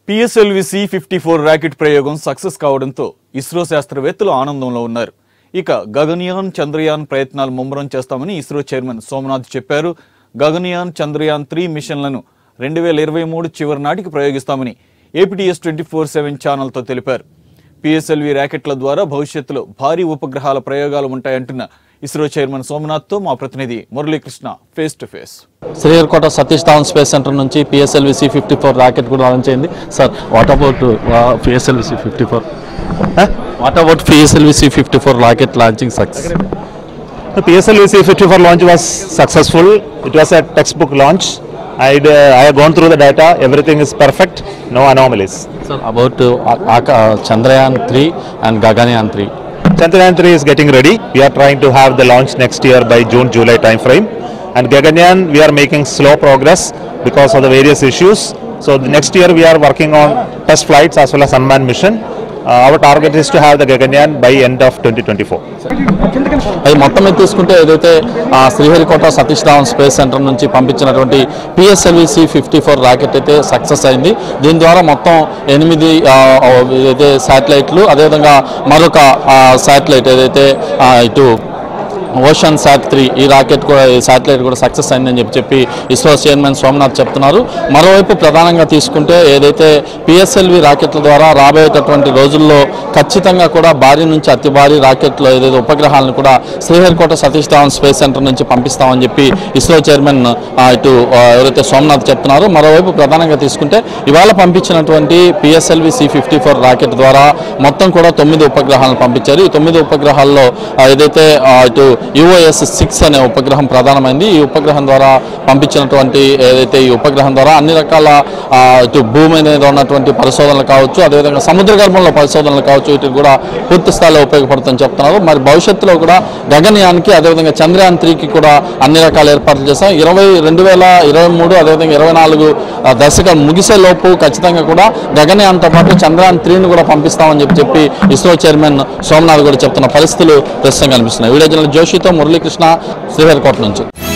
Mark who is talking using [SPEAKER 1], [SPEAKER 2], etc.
[SPEAKER 1] PSLV C fifty four rocket ప్రయోగం success కావడంతో ఇస్రో శాస్త్రవేత్తలు ఆనందంలో ఉన్నారు ఇక గగన్యాన్ చంద్రయాన్ ప్రయత్నాలు ముమ్మరం చేస్తామని ఇస్రో చైర్మన్ సోమనాథ్ చెప్పారు గగన్యాన్ చంద్రయాన్ త్రీ మిషన్లను రెండు వేల ఇరవై మూడు చివరి నాటికి ప్రయోగిస్తామని ఏపీటీఎస్ ట్వంటీ ఫోర్ సెవెన్ ఛానల్తో తెలిపారు పిఎస్ఎల్వి ర్యాకెట్ల ద్వారా భవిష్యత్తులో భారీ ఉపగ్రహాల ప్రయోగాలు ఉంటాయంటున్న ఇస్రో చైర్మన్ సోమనాథ్తో మా ప్రతినిధి Muralikrishna face to face
[SPEAKER 2] Sriharikota Satish Dhawan space centre నుంచి PSLV C fifty four rocket కూడా లాంచ్ అయింది sir what about PSLV C fifty four what about PSLV C fifty four rocket launching success
[SPEAKER 3] The PSLV C54 launch was successful. It was a textbook launch. I'd, uh, I have gone through the data. Everything is perfect. No anomalies.
[SPEAKER 2] Sir about Chandrayaan three and Gaganyaan three
[SPEAKER 3] Chandrayaan 3 is getting ready. We are trying to have the launch next year by June, July timeframe. And Gaganyaan, we are making slow progress because of the various issues. So the next year we are working on test flights as well as unmanned mission. Uh, our target is to have the Gaganyaan by end of 2024.
[SPEAKER 2] అది మొత్తం మీద తీసుకుంటే ఏదైతే ఆ, Sriharikota Satish Dhawan space centre నుంచి పంపించినటువంటి PSLV C fifty four rocket అయితే success అయింది దీని ద్వారా మొత్తం ఎనిమిది ఆ, ఏదైతే శాటిలైట్లు అదేవిధంగా మరొక శాటిలైట్ ఏదైతే ఆ, ఇటు ఓషన్ శాట్ త్రీ ఈ రాకెట్ కూడా ఈ శాటిలైట్ కూడా సక్సెస్ అయిందని చెప్పి చెప్పి ఇస్రో చైర్మన్ సోమనాథ్ చెప్తున్నారు మరోవైపు ప్రధానంగా తీసుకుంటే ఏదైతే పిఎస్ఎల్వి రాకెట్ల ద్వారా రాబోయేటటువంటి రోజుల్లో ఖచ్చితంగా కూడా భారీ నుంచి అతి భారీ రాకెట్లు ఏదైతే ఉపగ్రహాలను కూడా శ్రీహరికోట సతీష్ ధావన్ స్పేస్ సెంటర్ నుంచి పంపిస్తామని చెప్పి ఇస్రో చైర్మన్ ఆ, ఇటు ఆ, ఎవరైతే సోమనాథ్ చెప్తున్నారో మరోవైపు ప్రధానంగా తీసుకుంటే ఇవాళ పంపించినటువంటి PSLV C fifty four rocket ద్వారా మొత్తం కూడా తొమ్మిది ఉపగ్రహాలను పంపించారు ఈ తొమ్మిది ఉపగ్రహాల్లో ఆ, ఏదైతే ఆ, ఇటు యుఓఎస్ సిక్స్ అనే ఉపగ్రహం ప్రధానమైంది ఈ ఉపగ్రహం ద్వారా పంపించినటువంటి ఏదైతే ఈ ఉపగ్రహం ద్వారా అన్ని రకాల ఆ, ఇటు భూమి మీద ఉన్నటువంటి పరిశోధనలు కావచ్చు అదేవిధంగా సముద్ర గర్భంలో పరిశోధనలు కావచ్చు వీటికి కూడా పూర్తి స్థాయిలో ఉపయోగపడుతుందని చెప్తున్నారు మరి భవిష్యత్తులో కూడా గగన్యాన్కి అదేవిధంగా చంద్రయాన్ త్రీకి కూడా అన్ని రకాల ఏర్పాట్లు చేస్తాం ఇరవై రెండు వేల ఇరవై మూడు అదేవిధంగా ఇరవై నాలుగు ఆ, దశకం ముగిసే లోపు ఖచ్చితంగా కూడా గగన్యాన్తో పాటు చంద్రయాన్ త్రీని కూడా పంపిస్తామని చెప్పి చెప్పి ఇస్రో చైర్మన్ సోమనాథ్ కూడా చెప్తున్న పరిస్థితులు ప్రస్తుతం కనిపిస్తున్నాయి వీడియో జర్నలిస్ట్ జోషితో మురళీకృష్ణ శ్రీహరికోట నుంచి